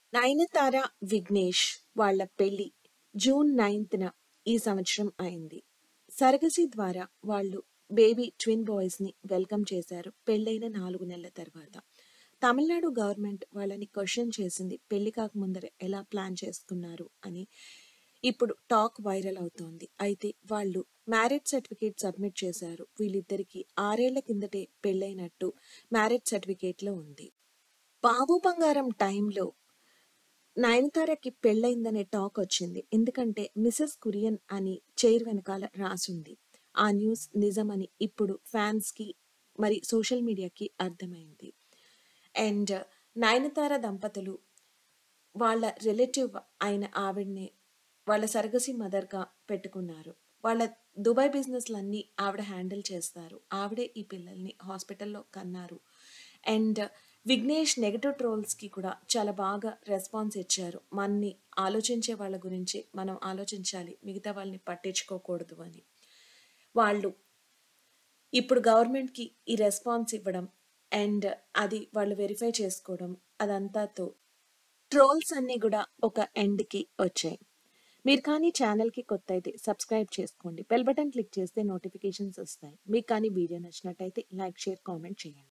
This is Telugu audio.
నయనతార, విఘ్నేష్ వాళ్ళ పెళ్లి జూన్ 9న ఈ సంవత్సరం అయింది. సరగసి ద్వారా వాళ్ళు బేబీ ట్విన్ బాయ్స్‌ని వెల్కమ్ చేశారు పెళ్లైన 4 నెలల తర్వాత. తమిళనాడు గవర్నమెంట్ వాళ్ళని క్వెషన్ చేసింది పెళ్లి కాకముందరే ఎలా ప్లాన్ చేసుకున్నారు అని. ఇప్పుడు టాక్ వైరల్ అవుతోంది. అయితే వాళ్ళు మ్యారేజ్ సర్టిఫికేట్ సబ్మిట్ చేశారు. వీళ్ళిద్దరికీ ఆరేళ్ల కిందటే పెళ్లైనట్టు మ్యారేజ్ సర్టిఫికేట్‌లో ఉంది. బాబు బంగారం టైంలో నయనతారకి పెళ్లయిందనే టాక్ వచ్చింది. ఎందుకంటే మిసెస్ కురియన్ అని చైర్ వెనకాల రాసుంది. ఆ న్యూస్ నిజమని ఇప్పుడు ఫ్యాన్స్‌కి మరి సోషల్ మీడియాకి అర్థమైంది. అండ్ నయనతార దంపతులు వాళ్ళ రిలేటివ్ అయిన ఆవిడనే వాళ్ళ సరగసి మదర్‌గా పెట్టుకున్నారు. వాళ్ళ దుబాయ్ బిజినెస్‌లన్నీ ఆవిడ హ్యాండిల్ చేస్తారు. ఆవిడే ఈ పిల్లల్ని హాస్పిటల్‌లో కన్నారు. అండ్ విఘ్నేష్ నెగెటివ్ ట్రోల్స్‌కి కూడా చాలా బాగా రెస్పాన్స్ ఇచ్చారు. మన్ని ఆలోచించే వాళ్ళ గురించి మనం ఆలోచించాలి. మిగతా వాళ్ళని పట్టించుకోకూడదు అని. వాళ్ళు ఇప్పుడు గవర్నమెంట్‌కి ఈ రెస్పాన్స్ ఇవ్వడం అండ్ అది వాళ్ళు వెరిఫై చేసుకోవడం అదంతాతో ట్రోల్స్ అన్నీ గూడా ఒక ఎండ్‌కి వచ్చాయి. మీరు కానీ ఛానల్‌కి కొత్తయితే సబ్స్క్రైబ్ చేసుకోండి. బెల్ బటన్ క్లిక్ చేస్తే నోటిఫికేషన్స్ వస్తాయి. మీకు కానీ వీడియో నచ్చినట్టయితే లైక్, షేర్, కామెంట్ చేయండి.